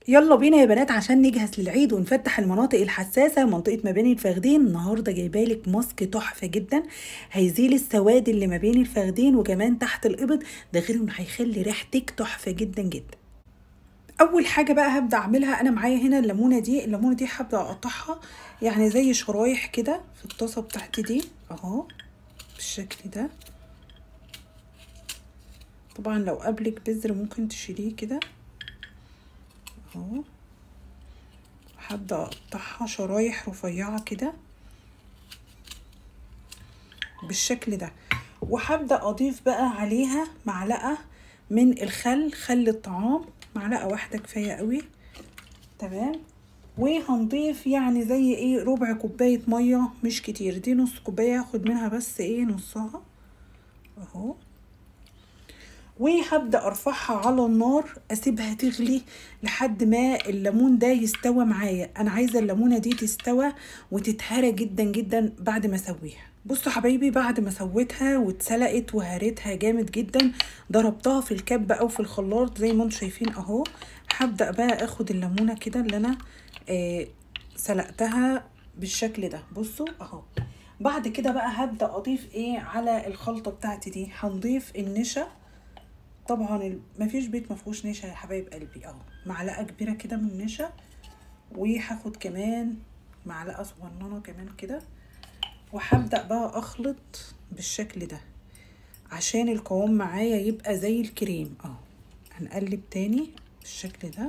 يلا بينا يا بنات عشان نجهز للعيد ونفتح المناطق الحساسة منطقة ما بين الفخدين النهاردة جايبالك ماسك تحفة جدا هيزيل السواد اللي ما بين الفخدين وكمان تحت الإبط ده غير انه هيخلي ريحتك تحفة جدا جدا اول حاجه بقى هبدا اعملها انا معايا هنا الليمونه دي الليمونه دي هبدا اقطعها يعني زي شرايح كده في الطاسه بتاعتي دي اهو بالشكل ده طبعا لو قبلك بذر ممكن تشيليه كده اهو هبدا اقطعها شرايح رفيعه كده بالشكل ده وهبدا اضيف بقى عليها معلقه من الخل خل الطعام معلقه واحده كفايه قوي تمام وهنضيف يعني زي ايه ربع كوبايه ميه مش كتير دي نص كوبايه هاخد منها بس ايه نصها اهو وهبدا ارفعها على النار اسيبها تغلي لحد ما الليمون ده يستوى معايا انا عايزه الليمونه دي تستوى وتتهرى جدا جدا بعد ما اسويها بصوا حبايبي بعد ما سويتها واتسلقت وهريتها جامد جدا ضربتها في الكب او في الخلاط زي ما انتم شايفين اهو هبدا بقى اخد الليمونه كده اللي انا آه سلقتها بالشكل ده بصوا اهو بعد كده بقى هبدا اضيف ايه على الخلطه بتاعتي دي هنضيف النشا طبعا مفيش بيت مفيهوش نشا يا حبايب قلبي اهو معلقه كبيره كده من النشا وهاخد كمان معلقه صغننه كمان كده وهبدا بقى اخلط بالشكل ده عشان القوام معايا يبقى زي الكريم اهو هنقلب تاني بالشكل ده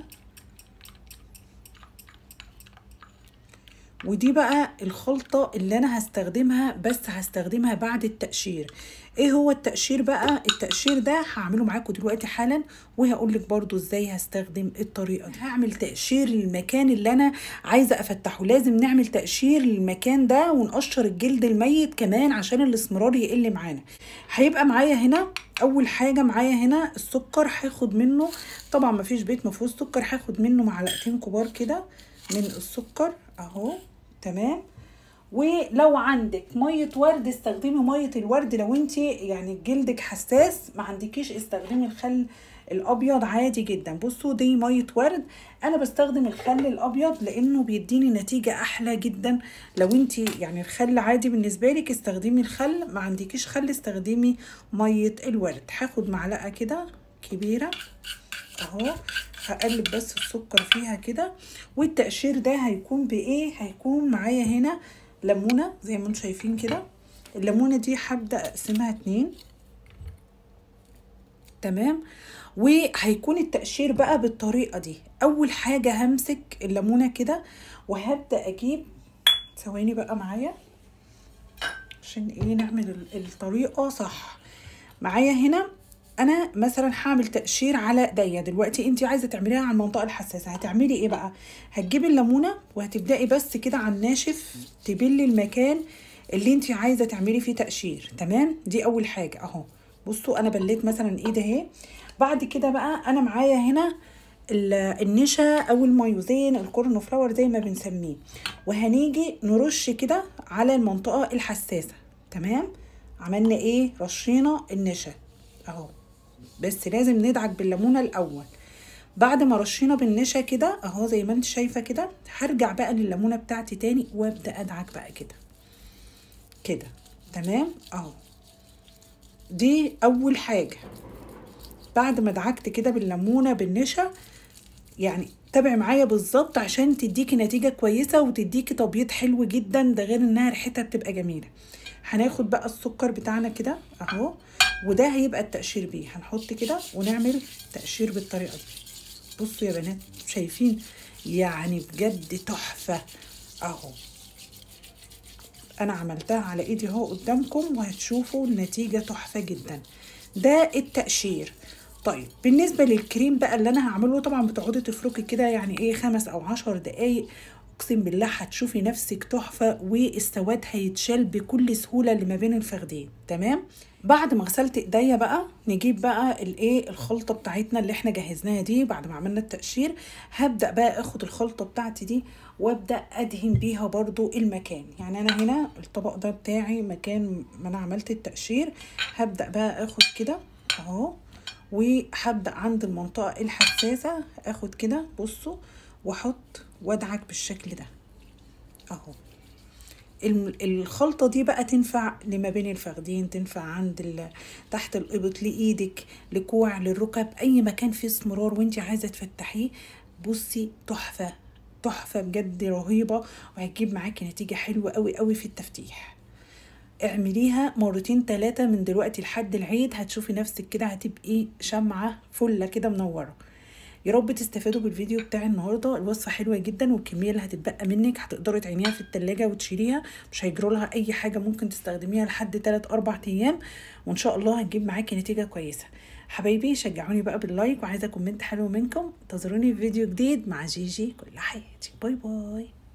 ودي بقى الخلطة اللي أنا هستخدمها بس هستخدمها بعد التقشير ايه هو التقشير بقى التقشير ده هعمله معاكم دلوقتي حالا وهقولك برضو ازاي هستخدم الطريقة دي هعمل تقشير للمكان اللي أنا عايزة أفتحه لازم نعمل تقشير للمكان ده ونقشر الجلد الميت كمان عشان الاسمرار يقل معانا هيبقى معايا هنا اول حاجه معايا هنا السكر هاخد منه طبعا مفيش بيت مفيهوش سكر هاخد منه معلقتين كبار كده من السكر اهو تمام ولو عندك ميه ورد استخدمي ميه الورد لو انت يعني جلدك حساس ما عندكيش استخدمي الخل الابيض عادي جدا بصوا دي ميه ورد انا بستخدم الخل الابيض لانه بيديني نتيجه احلى جدا لو انت يعني الخل عادي بالنسبه لك استخدمي الخل ما عندكيش خل استخدمي ميه الورد هاخد معلقه كده كبيره اهو هقلب بس السكر فيها كده والتقشير ده هيكون بايه هيكون معايا هنا ليمونه زي ما انتم شايفين كده الليمونه دي هبدا اقسمها اتنين تمام وهيكون التقشير بقى بالطريقه دي اول حاجه همسك الليمونه كده وهبدا اجيب ثواني بقى معايا عشان ايه نعمل الطريقه صح معايا هنا انا مثلا هعمل تقشير على ايديا دلوقتي انت عايزه تعمليها على المنطقه الحساسه هتعملي ايه بقى هتجيبي الليمونه وهتبداي بس كده على الناشف تبلي المكان اللي انت عايزه تعملي فيه تقشير تمام دي اول حاجه اهو بصوا انا بليت مثلا ايدي اهي بعد كده بقى انا معايا هنا النشا او المايوزين الكورن فلاور زي ما بنسميه وهنيجي نرش كده على المنطقه الحساسه تمام عملنا ايه رشينا النشا اهو بس لازم ندعك بالليمونه الاول بعد ما رشينا بالنشا كده اهو زي ما انت شايفه كده هرجع بقى لليمونه بتاعتي تاني وابدا ادعك بقى كده كده تمام اهو دي اول حاجه بعد ما دعكت كده بالليمونه بالنشا يعني تابع معايا بالظبط عشان تديكي نتيجه كويسه وتديكي تبييض حلو جدا ده غير انها ريحتها بتبقى جميله هناخد بقى السكر بتاعنا كده اهو وده هيبقى التقشير بيه هنحط كده ونعمل تقشير بالطريقه دي بصوا يا بنات شايفين يعني بجد تحفه اهو انا عملتها على ايدي اهو قدامكم وهتشوفوا النتيجه تحفه جدا ده التقشير طيب بالنسبه للكريم بقى اللي انا هعمله طبعا بتقعدي تفركي كده يعني ايه خمس او عشر دقايق اقسم بالله هتشوفي نفسك تحفه والسواد هيتشال بكل سهوله اللي ما بين الفخدين تمام بعد ما غسلت ايديا بقى نجيب بقى الايه الخلطه بتاعتنا اللي احنا جهزناها دي بعد ما عملنا التقشير هبدا بقى اخد الخلطه بتاعتي دي وابدا ادهن بيها برضو المكان يعني انا هنا الطبق ده بتاعي مكان ما انا عملت التقشير هبدا بقى اخد كده اهو وهبدا عند المنطقه الحساسه اخد كده بصوا واحط وادعك بالشكل ده اهو الم- الخلطة دي بقى تنفع لما بين الفخدين تنفع عند ال... تحت الإبط لإيدك لكوع للركب أي مكان فيه اسمرار وانت عايزة تفتحيه بصي تحفة تحفة بجد رهيبة وهتجيب معاكي نتيجة حلوة قوي قوي في التفتيح اعمليها مرتين تلاتة من دلوقتي لحد العيد هتشوفي نفسك كده هتبقي شمعة فلة كده منورة يا رب تستفادوا بالفيديو بتاع النهارده الوصفه حلوه جدا والكميه اللي هتتبقى منك هتقدري تعينيها في التلاجة وتشيليها مش هيجرى لها اي حاجه ممكن تستخدميها لحد 3 4 ايام وان شاء الله هتجيب معاكي نتيجه كويسه حبايبي شجعوني بقى باللايك وعايزه كومنت حلو منكم انتظروني في فيديو جديد مع جيجي كل حياتي باي باي